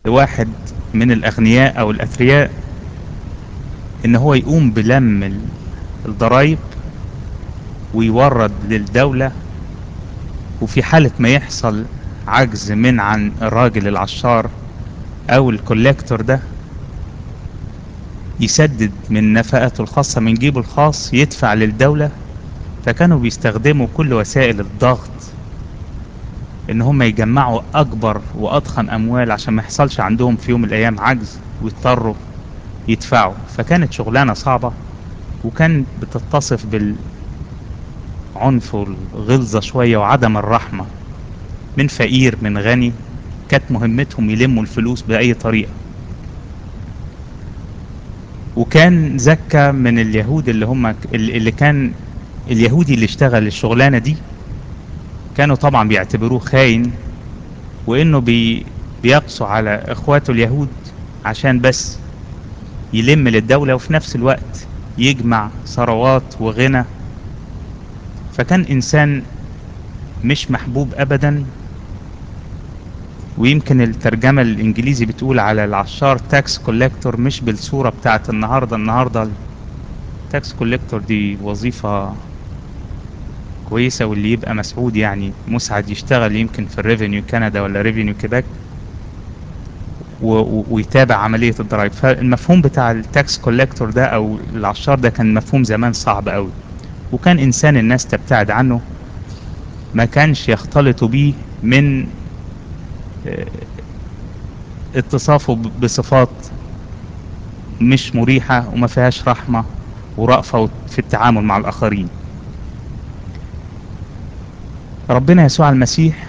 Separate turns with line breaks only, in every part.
لواحد من الأغنياء أو الأثرياء إن هو يقوم بلم ال- الضرايب ويورد للدولة وفي حالة ما يحصل عجز من عن الراجل العشار أو الكوليكتور ده يسدد من نفقاته الخاصة من جيبه الخاص يدفع للدولة فكانوا بيستخدموا كل وسائل الضغط ان هم يجمعوا اكبر واضخم اموال عشان ما يحصلش عندهم في يوم من الايام عجز ويضطروا يدفعوا فكانت شغلانة صعبة وكان بتتصف بالعنف والغلظة شوية وعدم الرحمة من فقير من غني كانت مهمتهم يلموا الفلوس بأي طريقة وكان زكا من اليهود اللي هم اللي كان اليهودي اللي اشتغل الشغلانة دي كانوا طبعا بيعتبروه خاين وانه بي بيقسو على اخواته اليهود عشان بس يلم للدولة وفي نفس الوقت يجمع ثروات وغنى فكان انسان مش محبوب ابدا ويمكن الترجمة الانجليزي بتقول على العشار تاكس كوليكتور مش بالصورة بتاعت النهاردة النهاردة التاكس كوليكتور دي وظيفة كويسة واللي يبقى مسعود يعني مسعد يشتغل يمكن في الريفينيو كندا ولا ريفينيو كيباك و- و- ويتابع عملية الضرائب فالمفهوم بتاع التاكس كوليكتور ده او العشار ده كان مفهوم زمان صعب قوي وكان انسان الناس تبتعد عنه ما كانش يختلط بيه من آه، اتصافه ب- بصفات مش مريحة وما فيهاش رحمة ورأفة في التعامل مع الآخرين ربنا يسوع المسيح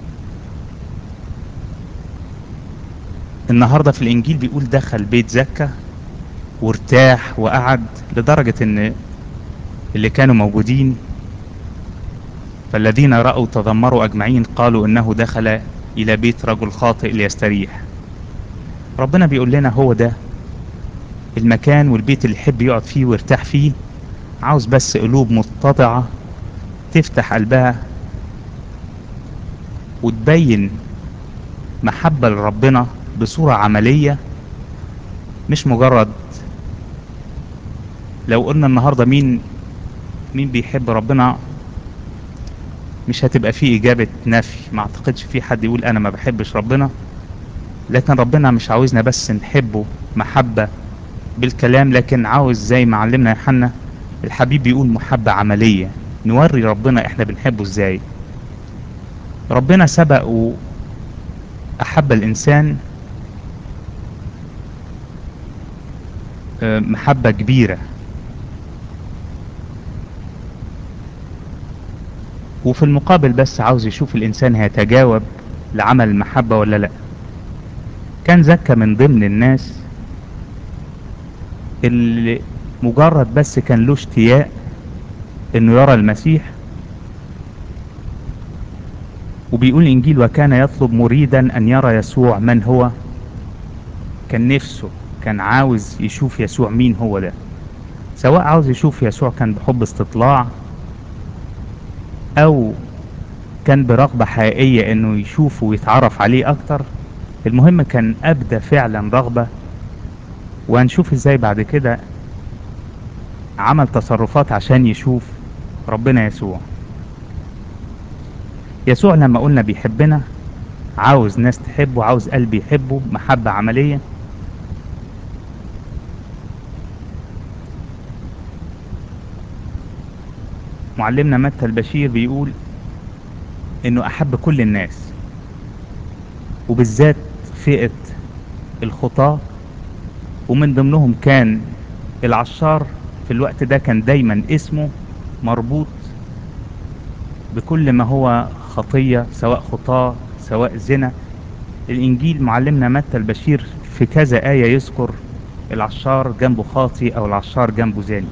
النهاردة في الإنجيل بيقول دخل بيت زكا وارتاح وقعد لدرجة إن اللي كانوا موجودين فالذين رأوا تذمروا أجمعين قالوا إنه دخل إلى بيت رجل خاطئ ليستريح ربنا بيقول لنا هو ده المكان والبيت اللي يحب يقعد فيه ويرتاح فيه عاوز بس قلوب متضعة تفتح قلبها وتبين محبة لربنا بصورة عملية مش مجرد لو قلنا النهاردة مين مين بيحب ربنا مش هتبقى فيه إجابة نفي ما اعتقدش في حد يقول أنا ما بحبش ربنا لكن ربنا مش عاوزنا بس نحبه محبة بالكلام لكن عاوز زي ما علمنا يوحنا الحبيب بيقول محبة عملية نوري ربنا احنا بنحبه ازاي ربنا سبق وأحب الإنسان آه، محبة كبيرة وفي المقابل بس عاوز يشوف الإنسان هيتجاوب لعمل المحبة ولا لأ كان زكا من ضمن الناس اللي مجرد بس كان له اشتياق انه يرى المسيح وبيقول الانجيل وكان يطلب مريدا ان يرى يسوع من هو كان نفسه كان عاوز يشوف يسوع مين هو ده سواء عاوز يشوف يسوع كان بحب استطلاع او كان برغبة حقيقية انه يشوفه ويتعرف عليه اكتر المهم كان ابدى فعلا رغبة وهنشوف ازاي بعد كده عمل تصرفات عشان يشوف ربنا يسوع يسوع لما قلنا بيحبنا عاوز ناس تحبه عاوز قلب يحبه محبة عملية معلمنا متى البشير بيقول انه احب كل الناس وبالذات فئة الخطاة ومن ضمنهم كان العشار في الوقت ده كان دايما اسمه مربوط بكل ما هو خطية سواء خطاة سواء زنا الإنجيل معلمنا متى البشير في كذا آية يذكر العشار جنبه خاطي أو العشار جنبه زاني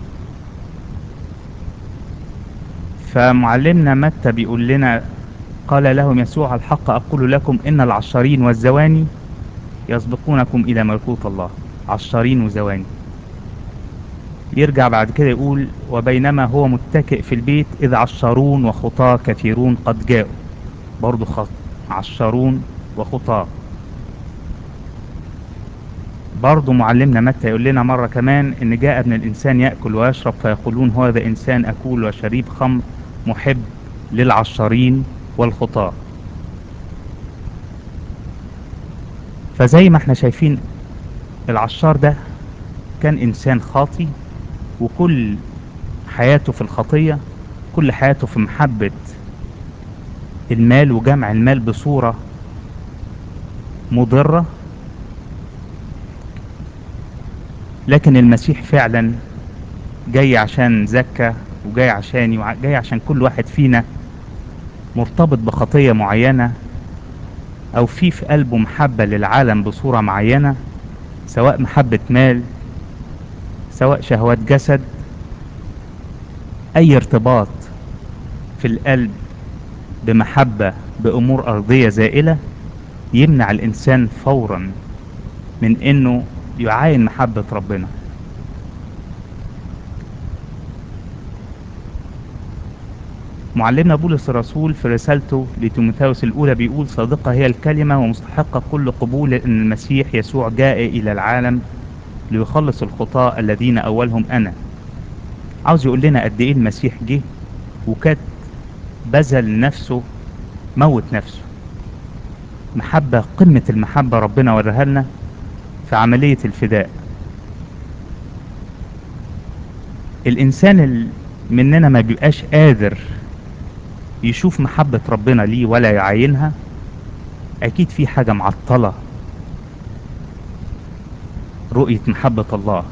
فمعلمنا متى بيقول لنا قال لهم يسوع الحق أقول لكم إن العشارين والزواني يسبقونكم إلى ملكوت الله عشارين وزواني يرجع بعد كده يقول وبينما هو متكئ في البيت إذ عشارون وخطاة كثيرون قد جاءوا برضو خط عشارون وخطاة برضه معلمنا متى يقول لنا مرة كمان إن جاء ابن الإنسان يأكل ويشرب فيقولون هذا إنسان أكول وشريب خمر محب للعشارين والخطاة فزي ما احنا شايفين العشار ده كان إنسان خاطي وكل حياته في الخطية كل حياته في محبة المال وجمع المال بصورة مضرة لكن المسيح فعلا جاي عشان زكى وجاي عشاني وجاي عشان كل واحد فينا مرتبط بخطية معينة او في في قلبه محبة للعالم بصورة معينة سواء محبة مال سواء شهوات جسد اي ارتباط في القلب بمحبة بامور ارضية زائلة يمنع الانسان فورا من انه يعاين محبة ربنا معلمنا بولس الرسول في رسالته لتيموثاوس الأولى بيقول صادقة هي الكلمة ومستحقة كل قبول أن المسيح يسوع جاء إلى العالم ليخلص الخطاة الذين أولهم أنا عاوز يقول لنا قد إيه المسيح جه وكانت بذل نفسه موت نفسه محبة قمة المحبة ربنا وريها لنا في عملية الفداء الإنسان ال- مننا ما بيبقاش قادر يشوف محبة ربنا ليه ولا يعاينها أكيد في حاجة معطلة رؤية محبة الله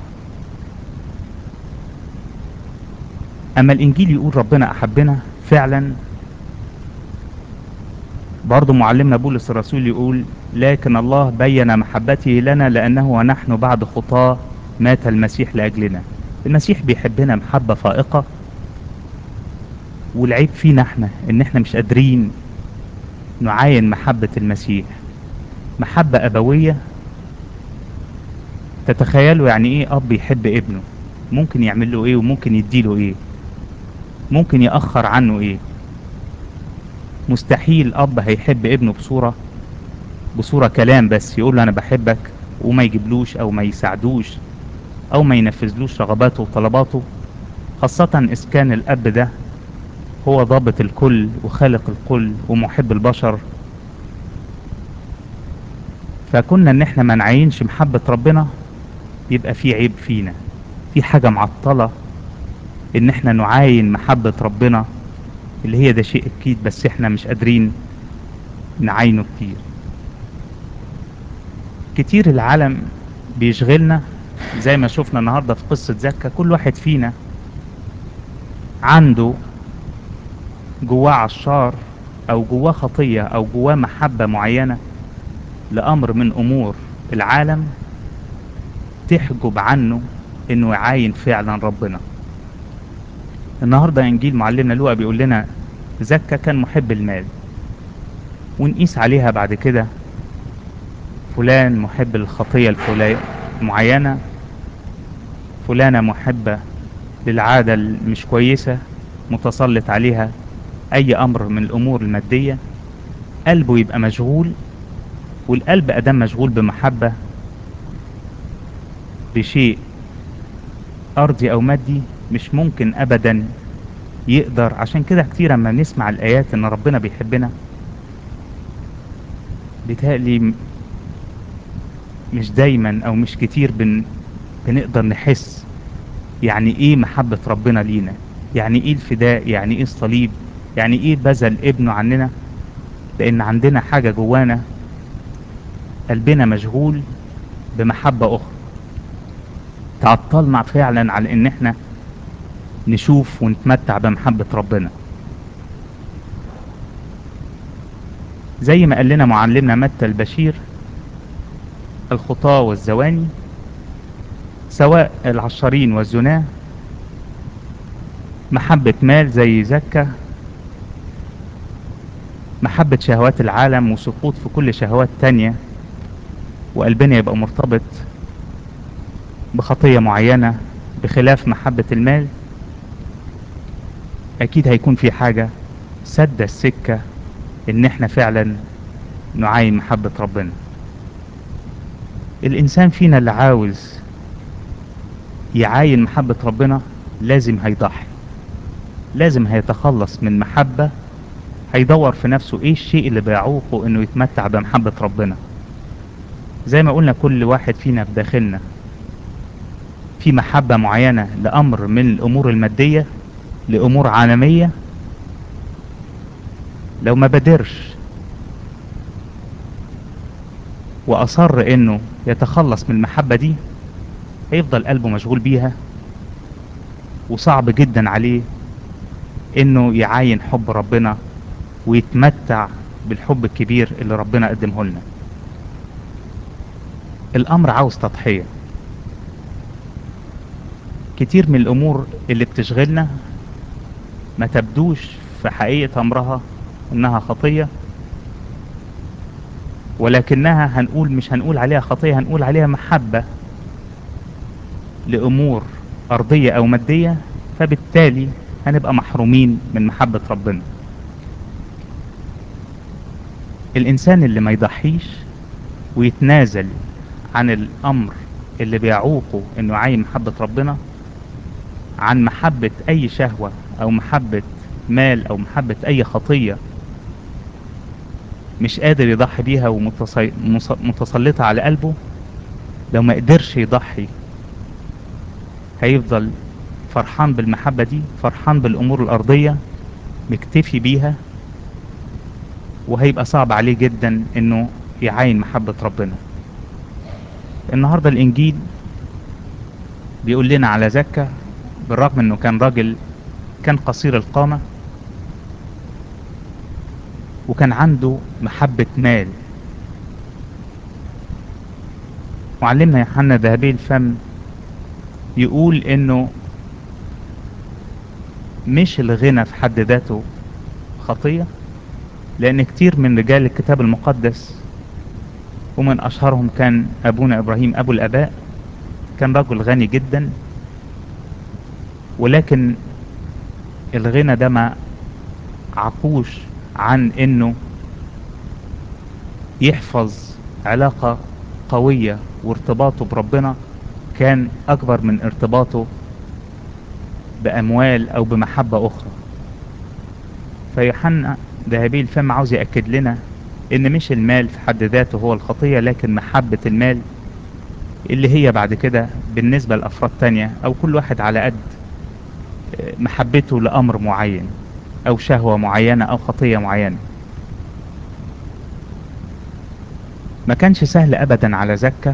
أما الإنجيل يقول ربنا أحبنا فعلا برضو معلمنا بولس الرسول يقول لكن الله بين محبته لنا لأنه ونحن بعد خطاه مات المسيح لأجلنا المسيح بيحبنا محبة فائقة والعيب فينا احنا ان احنا مش قادرين نعاين محبة المسيح محبة أبوية تتخيلوا يعني ايه أب يحب ابنه ممكن يعمل له ايه وممكن يديله ايه ممكن يأخر عنه ايه مستحيل أب هيحب ابنه بصورة بصورة كلام بس يقول له أنا بحبك وما يجيبلوش أو ما يساعدوش أو ما ينفذلوش رغباته وطلباته خاصة إذا كان الأب ده هو ضابط الكل وخالق الكل ومحب البشر فكنا ان احنا ما نعينش محبة ربنا يبقى في عيب فينا في حاجة معطلة ان احنا نعاين محبة ربنا اللي هي ده شيء اكيد بس احنا مش قادرين نعاينه كتير كتير العالم بيشغلنا زي ما شفنا النهاردة في قصة زكا كل واحد فينا عنده جواه عشار او جواه خطية او جواه محبة معينة لامر من امور العالم تحجب عنه انه يعاين فعلا ربنا النهاردة انجيل معلمنا لوقا بيقول لنا زكا كان محب المال ونقيس عليها بعد كده فلان محب الخطية الفلانية معينة فلانة محبة للعادة المش كويسة متسلط عليها اي امر من الامور المادية قلبه يبقى مشغول والقلب ادام مشغول بمحبة بشيء ارضي او مادي مش ممكن ابدا يقدر عشان كده كتير اما نسمع الايات ان ربنا بيحبنا بيتهيألي م- مش دايما او مش كتير بن بنقدر نحس يعني ايه محبة ربنا لينا يعني ايه الفداء يعني ايه الصليب يعني ايه بذل ابنه عننا لان عندنا حاجة جوانا قلبنا مشغول بمحبة اخرى تعطلنا فعلا على ان احنا نشوف ونتمتع بمحبة ربنا زي ما قال لنا معلمنا متى البشير الخطاة والزواني سواء العشرين والزناه محبة مال زي زكا محبة شهوات العالم وسقوط في كل شهوات تانية وقلبنا يبقى مرتبط بخطية معينة بخلاف محبة المال أكيد هيكون في حاجة سد السكة إن إحنا فعلا نعاين محبة ربنا الإنسان فينا اللي عاوز يعاين محبة ربنا لازم هيضحي لازم هيتخلص من محبة هيدور في نفسه ايه الشيء اللي بيعوقه انه يتمتع بمحبة ربنا زي ما قلنا كل واحد فينا في داخلنا في محبة معينة لأمر من الأمور المادية لأمور عالمية لو ما بدرش وأصر إنه يتخلص من المحبة دي هيفضل قلبه مشغول بيها وصعب جدا عليه إنه يعاين حب ربنا ويتمتع بالحب الكبير اللي ربنا قدمه لنا الأمر عاوز تضحية كتير من الأمور اللي بتشغلنا ما تبدوش في حقيقة أمرها إنها خطية ولكنها هنقول مش هنقول عليها خطية هنقول عليها محبة لأمور أرضية أو مادية فبالتالي هنبقى محرومين من محبة ربنا الإنسان اللي ما يضحيش ويتنازل عن الأمر اللي بيعوقه إنه يعين محبة ربنا عن محبة أي شهوة أو محبة مال أو محبة أي خطية مش قادر يضحي بيها ومتسلطة على قلبه لو ما قدرش يضحي هيفضل فرحان بالمحبة دي فرحان بالأمور الأرضية مكتفي بيها وهيبقى صعب عليه جدا انه يعاين محبة ربنا النهاردة الانجيل بيقول لنا على زكا بالرغم انه كان راجل كان قصير القامة وكان عنده محبة مال معلمنا يوحنا ذهبي الفم يقول انه مش الغنى في حد ذاته خطية لان كتير من رجال الكتاب المقدس ومن اشهرهم كان ابونا ابراهيم ابو الاباء كان رجل غني جدا ولكن الغنى ده ما عقوش عن انه يحفظ علاقة قوية وارتباطه بربنا كان اكبر من ارتباطه باموال او بمحبة اخرى فيوحنا ذهبي الفم عاوز يأكد لنا ان مش المال في حد ذاته هو الخطية لكن محبة المال اللي هي بعد كده بالنسبة لأفراد تانية او كل واحد على قد محبته لأمر معين او شهوة معينة او خطية معينة ما كانش سهل ابدا على زكا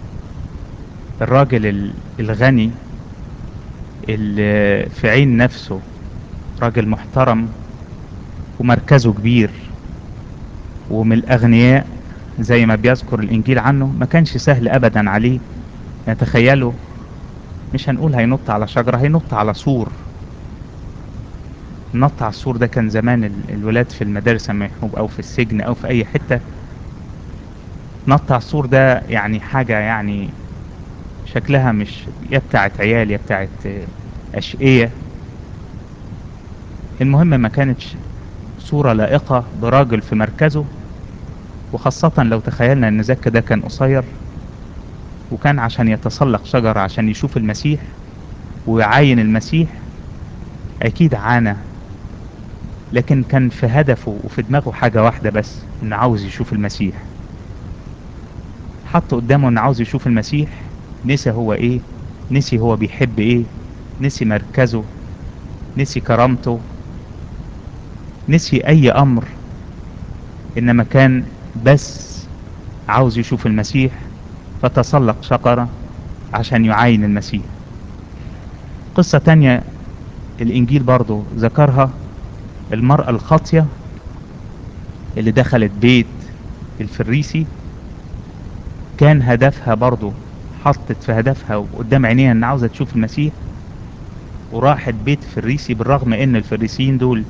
الراجل الغني اللي في عين نفسه راجل محترم ومركزه كبير ومن الاغنياء زي ما بيذكر الانجيل عنه ما كانش سهل ابدا عليه نتخيله مش هنقول هينط على شجرة هينط على سور نط على السور ده كان زمان الولاد في المدارس محبوب او في السجن او في اي حتة نط على السور ده يعني حاجة يعني شكلها مش يا بتاعت عيال يا بتاعت اشقية المهم ما كانتش صورة لائقة براجل في مركزه وخاصة لو تخيلنا ان زكا ده كان قصير وكان عشان يتسلق شجرة عشان يشوف المسيح ويعاين المسيح اكيد عانى لكن كان في هدفه وفي دماغه حاجة واحدة بس انه عاوز يشوف المسيح حط قدامه انه عاوز يشوف المسيح نسي هو ايه نسي هو بيحب ايه نسي مركزه نسي كرامته نسي اي امر انما كان بس عاوز يشوف المسيح فتسلق شجرة عشان يعاين المسيح قصة تانية الانجيل برضو ذكرها المرأة الخاطية اللي دخلت بيت الفريسي كان هدفها برضو حطت في هدفها وقدام عينيها ان عاوزة تشوف المسيح وراحت بيت فريسي بالرغم ان الفريسيين دول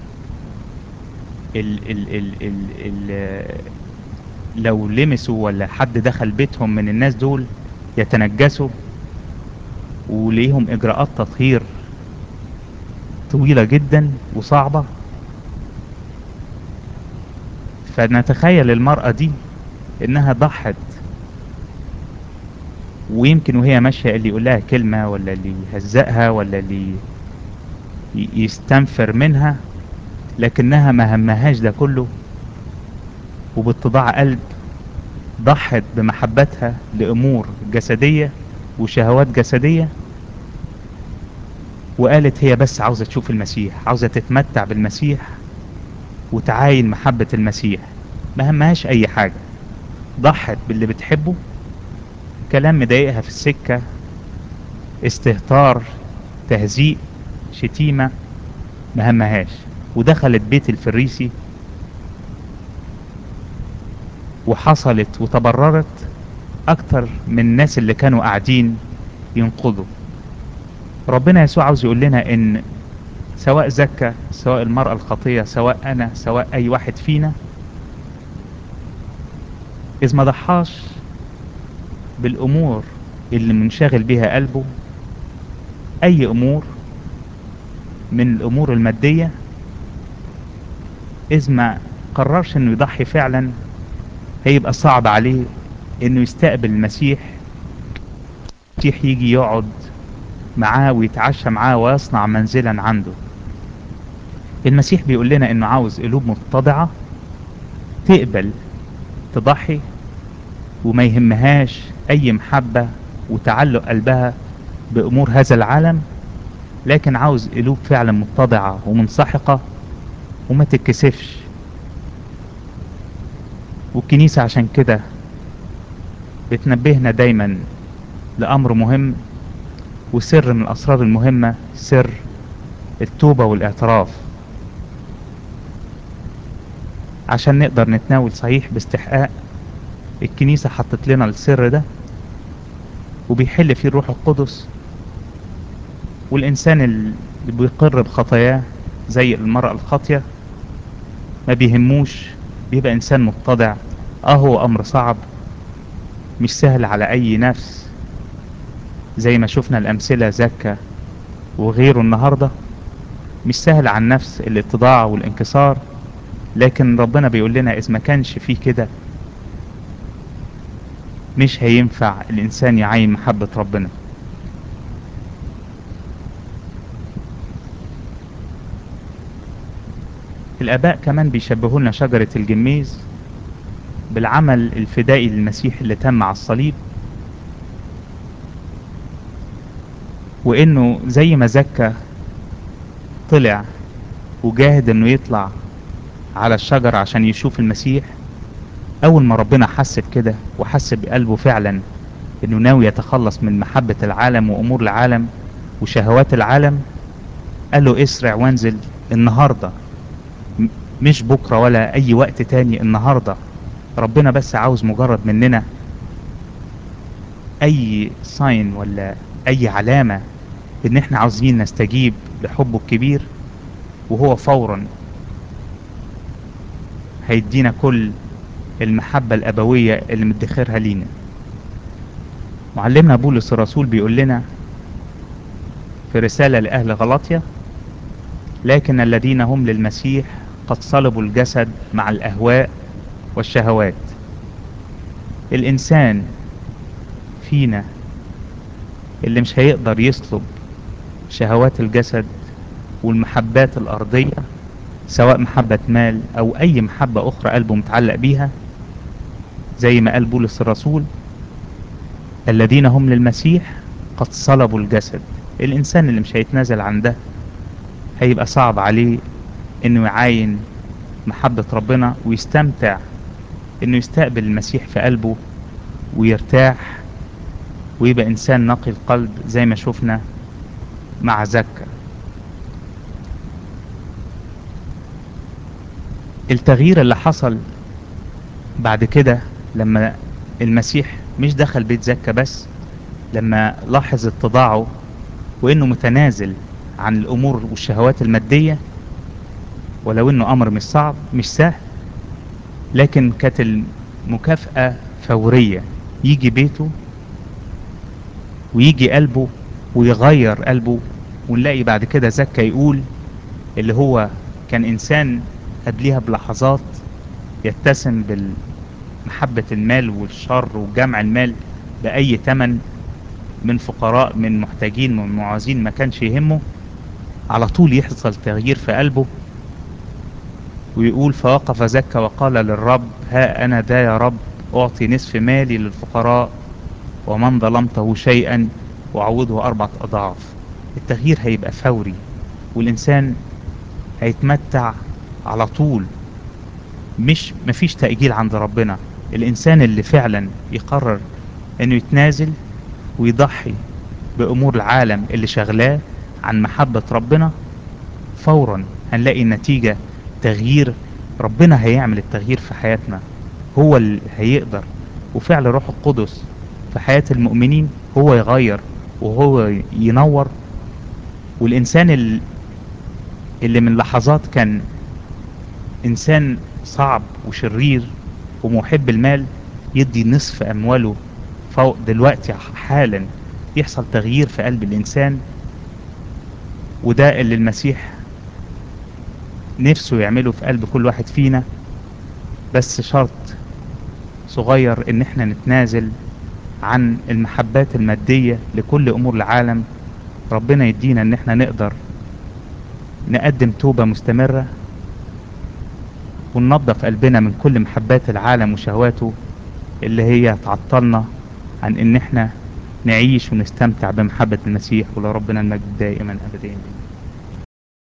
ال ال ال ال ال لو لمسوا ولا حد دخل بيتهم من الناس دول يتنجسوا وليهم اجراءات تطهير طويلة جدا وصعبة فنتخيل المرأة دي انها ضحت ويمكن وهي ماشية اللي يقول لها كلمة ولا اللي يهزقها ولا اللي ي- يستنفر منها لكنها ما همهاش ده كله وباتضاع قلب ضحت بمحبتها لأمور جسدية وشهوات جسدية وقالت هي بس عاوزة تشوف المسيح عاوزة تتمتع بالمسيح وتعاين محبة المسيح ما همهاش أي حاجة ضحت باللي بتحبه كلام مضايقها في السكة استهتار تهزيء شتيمة ما همهاش ودخلت بيت الفريسي وحصلت وتبررت أكتر من الناس اللي كانوا قاعدين ينقضوا ربنا يسوع عاوز يقول لنا إن سواء زكى سواء المرأة الخطية سواء أنا سواء أي واحد فينا إذ ما ضحاش بالأمور اللي منشغل بيها قلبه أي أمور من الأمور المادية إذ ما قررش إنه يضحي فعلا هيبقى صعب عليه إنه يستقبل المسيح المسيح يجي يقعد معاه ويتعشى معاه ويصنع منزلا عنده المسيح بيقول لنا إنه عاوز قلوب متضعة تقبل تضحي وما يهمهاش أي محبة وتعلق قلبها بأمور هذا العالم لكن عاوز قلوب فعلا متضعة ومنسحقة وما تتكسفش والكنيسة عشان كده بتنبهنا دايما لأمر مهم وسر من الأسرار المهمة سر التوبة والاعتراف عشان نقدر نتناول صحيح باستحقاق الكنيسة حطت لنا السر ده وبيحل فيه الروح القدس والإنسان اللي بيقر بخطاياه زي المرأة الخاطية ما بيهموش بيبقى إنسان متضع اه هو أمر صعب مش سهل على أي نفس زي ما شفنا الأمثلة زكا وغيره النهاردة مش سهل على النفس الاتضاع والانكسار لكن ربنا بيقول لنا إذا ما كانش فيه كده مش هينفع الإنسان يعين محبة ربنا الآباء كمان بيشبهوا لنا شجرة الجميز بالعمل الفدائي للمسيح اللي تم على الصليب وإنه زي ما زكى طلع وجاهد إنه يطلع على الشجر عشان يشوف المسيح أول ما ربنا حس بكده وحس بقلبه فعلا إنه ناوي يتخلص من محبة العالم وأمور العالم وشهوات العالم قال له اسرع وانزل النهارده م- مش بكرة ولا أي وقت تاني النهاردة ربنا بس عاوز مجرد مننا أي ساين ولا أي علامة إن إحنا عاوزين نستجيب لحبه الكبير وهو فورا هيدينا كل المحبة الأبوية اللي مدخرها لينا معلمنا بولس الرسول بيقول لنا في رسالة لأهل غلطية لكن الذين هم للمسيح قد صلبوا الجسد مع الأهواء والشهوات الإنسان فينا اللي مش هيقدر يصلب شهوات الجسد والمحبات الأرضية سواء محبة مال أو أي محبة أخرى قلبه متعلق بيها زي ما قال بولس الرسول الذين هم للمسيح قد صلبوا الجسد الإنسان اللي مش هيتنازل عن ده هيبقى صعب عليه إنه يعاين محبة ربنا ويستمتع إنه يستقبل المسيح في قلبه ويرتاح ويبقى إنسان نقي القلب زي ما شفنا مع زكا التغيير اللي حصل بعد كده لما المسيح مش دخل بيت زكا بس لما لاحظ اتضاعه وانه متنازل عن الامور والشهوات المادية ولو انه امر مش صعب مش سهل لكن كانت المكافأة فورية يجي بيته ويجي قلبه ويغير قلبه ونلاقي بعد كده زكا يقول اللي هو كان انسان قبليها بلحظات يتسم بالمحبة المال والشر وجمع المال بأي تمن من فقراء من محتاجين من معاذين ما كانش يهمه على طول يحصل تغيير في قلبه ويقول فوقف زكى وقال للرب ها أنا دا يا رب أعطي نصف مالي للفقراء ومن ظلمته شيئا وعوضه أربعة أضعاف التغيير هيبقى فوري والإنسان هيتمتع على طول مش مفيش تأجيل عند ربنا الإنسان اللي فعلا يقرر إنه يتنازل ويضحي بأمور العالم اللي شغلاه عن محبة ربنا فورا هنلاقي النتيجة تغيير ربنا هيعمل التغيير في حياتنا هو اللي هيقدر وفعل روح القدس في حياة المؤمنين هو يغير وهو ينور والإنسان ال- اللي من لحظات كان إنسان صعب وشرير ومحب المال يدي نصف أمواله فوق دلوقتي حالا يحصل تغيير في قلب الإنسان وده اللي المسيح نفسه يعمله في قلب كل واحد فينا بس شرط صغير ان احنا نتنازل عن المحبات المادية لكل امور العالم ربنا يدينا ان احنا نقدر نقدم توبة مستمرة وننظف قلبنا من كل محبات العالم وشهواته اللي هي تعطلنا عن ان احنا نعيش ونستمتع بمحبة المسيح ولربنا المجد دائما ابدا